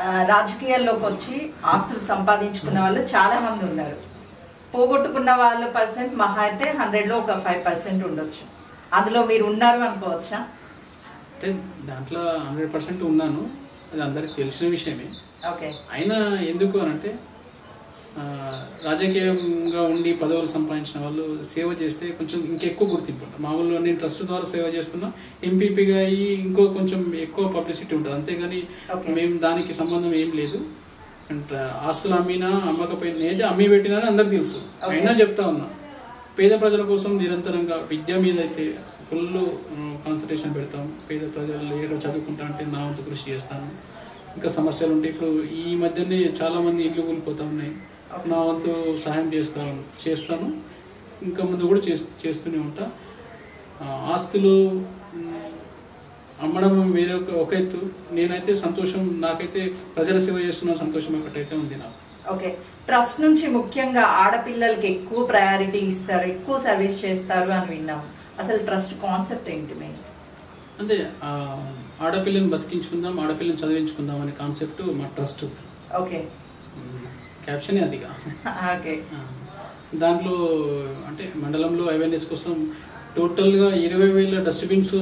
ఆ, రాజకీయాల్లోకి వచ్చి ఆస్తులు సంపాదించుకున్న వాళ్ళు చాలా మంది ఉన్నారు పోగొట్టుకున్న వాళ్ళ పర్సెంట్ మహా అయితే హండ్రెడ్ లో ఒక ఫైవ్ పర్సెంట్ ఉండొచ్చు అందులో మీరు ఉన్నారు అనుకోవచ్చా అంటే దాంట్లో హండ్రెడ్ పర్సెంట్ ఉన్నాను అది అందరికి తెలిసిన విషయమే ఓకే అయినా ఎందుకు అని అంటే ఆ, రాజకీయంగా ఉండి పదవులు సంపాదించిన వాళ్ళు సేవ చేస్తే కొంచెం ఇంకెక్కువ గుర్తింపు ఉంటుంది మామూలుగా నేను ట్రస్ట్ ద్వారా సేవ చేస్తున్నా ఎంపీపీగా అయ్యి ఇంకో కొంచెం ఎక్కువ పబ్లిసిటీ ఉంటుంది అంతేగాని Okay. మేము దానికి సంబంధం ఏం లేదు అండ్ ఆస్తులు అమ్మినా అమ్మకపోయినా నేనైతే అమ్మి పెట్టినా అని అందరికి తెలుసు Okay. అయినా చెప్తా ఉన్నా పేద ప్రజల కోసం నిరంతరంగా విద్య మీద అయితే ఫుల్ కాన్సన్ట్రేషన్ పెడతాం పేద ప్రజలు ఏదో చదువుకుంటా అంటే నా వంతు కృషి చేస్తాను ఇంకా సమస్యలు ఉంటాయి ఇప్పుడు ఈ మధ్యనే చాలా మంది ఇల్లు కూలిపోతా ఉన్నాయి నా వంతు సహాయం చేస్తాను చేస్తాను ఇంకా ముందు కూడా చేస్- చేస్తూనే ఉంటా ఆ, ఆస్తులు మ్, అమ్మడం వేరే ఒక ఒక ఎత్తు నేనైతే సంతోషం నాకైతే ప్రజల సేవ చేస్తున్న సంతోషం ఒకటైతే ఉంది నాకు ఓకే ట్రస్ట్ నుంచి ముఖ్యంగా ఆడపిల్లలకి ఎక్కువ ప్రయారిటీ ఇస్తారు ఎక్కువ సర్వీస్ చేస్తారు అని విన్నాం అసలు ట్రస్ట్ కాన్సెప్ట్ ఏంటి మెయిన్ అంటే ఆ, ఆడపిల్లని బతికించుకుందాం ఆడపిల్లని చదివించుకుందాం అనే కాన్సెప్ట్ మా ట్రస్ట్ ఓకే క్యాప్షనే అదిగా ఓకే ఆ, దాంట్లో అంటే మండలంలో అవేర్నెస్ కోసం టోటల్గా ఇరవై వేల డస్ట్బిన్స్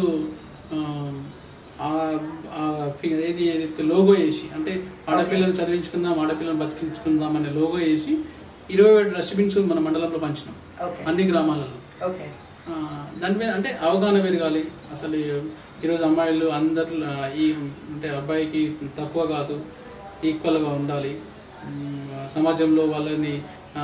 ఏది ఏదైతే లోగో వేసి అంటే ఆడపిల్లలు చదివించుకుందాం ఆడపిల్లలు బతికించుకుందాం అనే లోగో వేసి ఇరవై వేల డస్ట్బిన్స్ మన మండలంలో పంచినాం ఓకే అన్ని గ్రామాలలో ఓకే ఆ, దాని మీద అంటే అవగాహన పెరగాలి అసలు ఈరోజు అమ్మాయిలు అందరు ఈ అంటే అబ్బాయికి తక్కువ కాదు ఈక్వల్గా ఉండాలి ఉమ్, సమాజంలో వాళ్ళని ఆ,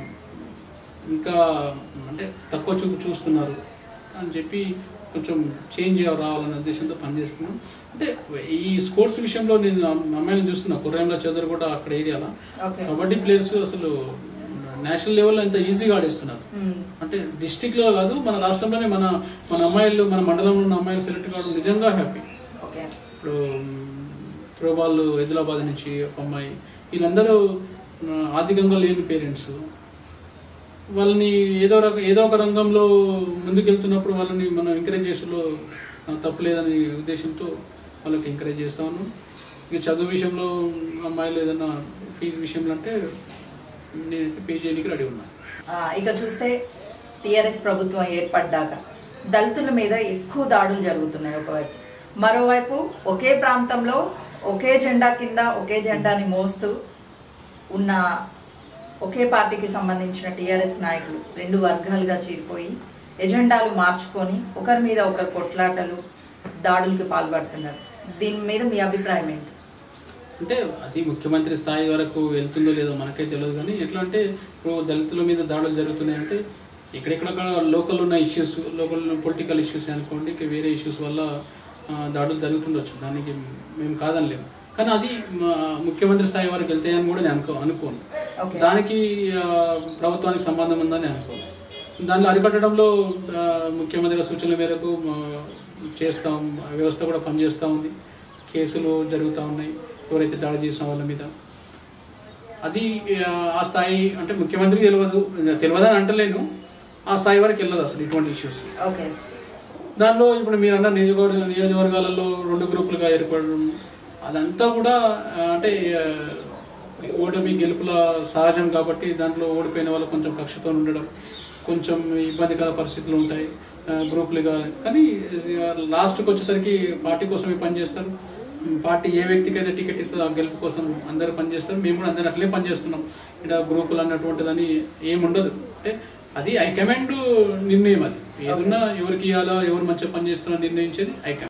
ఇంకా అంటే తక్కువ చూపు చూస్తున్నారు అని చెప్పి కొంచెం చేంజ్ రావాలనే ఉద్దేశంతో పనిచేస్తున్నాం అంటే ఈ స్పోర్ట్స్ విషయంలో నేను అమ్మాయిని చూస్తున్నా కుర్రంలో చదువు కూడా అక్కడ ఏరియాలో ఓకే కబడ్డీ ప్లేయర్స్ అసలు నేషనల్ లెవెల్లో ఎంత ఈజీగా ఆడేస్తున్నారు అంటే డిస్టిక్ లో కాదు మన రాష్ట్రంలోనే మన మన అమ్మాయిలు మన మండలంలో ఉన్న అమ్మాయిలు సెలెక్ట్ కావడం నిజంగా హ్యాపీ ఓకే ఇప్పుడు త్రోబాల్ హైదరాబాద్ నుంచి ఒక అమ్మాయి వీళ్ళందరూ ఆ, ఆర్థికంగా లేని పేరెంట్స్ వాళ్ళని ఏదో రక ఏదో ఒక రంగంలో ముందుకెళ్తున్నప్పుడు వాళ్ళని మనం ఎంకరేజ్ చేసులో తప్పులేదనే ఉద్దేశంతో వాళ్ళకి ఎంకరేజ్ చేస్తా ఉన్నాం ఇక చదువు విషయంలో అమ్మాయిలు ఏదైనా ఫీజు విషయంలో అంటే నేనైతే పే చేయడానికి రెడీ ఉన్నాను ఆ, ఇక చూస్తే టిఆర్ఎస్ ప్రభుత్వం ఏర్పడ్డాక దళితుల మీద ఎక్కువ దాడులు జరుగుతున్నాయి ఒకవైపు మరోవైపు ఒకే ప్రాంతంలో ఒకే జెండా కింద ఒకే జెండాని మోస్తూ ఉన్న ఒకే పార్టీకి సంబంధించిన టిఆర్ఎస్ నాయకులు రెండు వర్గాలుగా చీరిపోయి ఎజెండాలు మార్చుకొని ఒకరి మీద ఒకరు కొట్లాటలు దాడులకు పాల్పడుతున్నారు దీని మీద మీ అభిప్రాయం ఏంటి అంటే అది ముఖ్యమంత్రి స్థాయి వరకు వెళ్తుందో లేదో మనకే తెలియదు కానీ ఎట్లా అంటే ఇప్పుడు దళితుల మీద దాడులు జరుగుతున్నాయంటే ఎక్కడెక్కడ లోకల్ ఉన్న ఇష్యూస్ లోకల్ పొలిటికల్ ఇష్యూస్ అనుకోండి ఇంకా వేరే ఇష్యూస్ వల్ల ఆ, దాడులు జరుగుతుండొచ్చు దానికి మేము కాదనలేము కానీ అది మా ముఖ్యమంత్రి స్థాయి వరకు వెళ్తాయని కూడా నేను అనుకో అనుకోను ఓకే దానికి ఆ, ప్రభుత్వానికి సంబంధం ఉందని అనుకోను దానిలో అరికట్టడంలో ఆ, ముఖ్యమంత్రి గారి సూచనల మేరకు ఆ, చేస్తాం వ్యవస్థ కూడా పనిచేస్తూ ఉంది కేసులు జరుగుతూ ఉన్నాయి ఎవరైతే దాడి చేసిన వాళ్ళ మీద అది ఆ, ఆ స్థాయి అంటే ముఖ్యమంత్రికి తెలియదు తెలియదని అంటలేను ఆ స్థాయి వరకు వెళ్ళదు అసలు ఇటువంటి ఇష్యూస్ ఓకే దానిలో ఇప్పుడు మీరు అన్న నియోజకవర్గ నియోజకవర్గాలలో రెండు గ్రూపులుగా ఏర్పడడం అదంతా కూడా ఆ, అంటే ఆ, ఓటమి గెలుపుల సహజం కాబట్టి దాంట్లో ఓడిపోయిన వాళ్ళు కొంచెం కక్షతో ఉండడం కొంచెం ఇబ్బందికర పరిస్థితులు ఉంటాయి ఆ, గ్రూపులుగా కానీ లాస్ట్కి వచ్చేసరికి పార్టీ కోసమే పనిచేస్తారు ఉమ్, పార్టీ ఏ వ్యక్తికి అయితే టికెట్ ఇస్తుందో ఆ గెలుపు కోసం అందరూ పనిచేస్తారు మేము కూడా అందరూ అట్లే పనిచేస్తున్నాం ఇక్కడ గ్రూపులు అన్నటువంటిదని ఏముండదు అంటే అది హైకమాండ్ నిర్ణయం అది ఏదన్నా ఎవరికి ఇవ్వాలా ఎవరు మంచిగా పనిచేస్తున్నా నిర్ణయించేది హైకమాండ్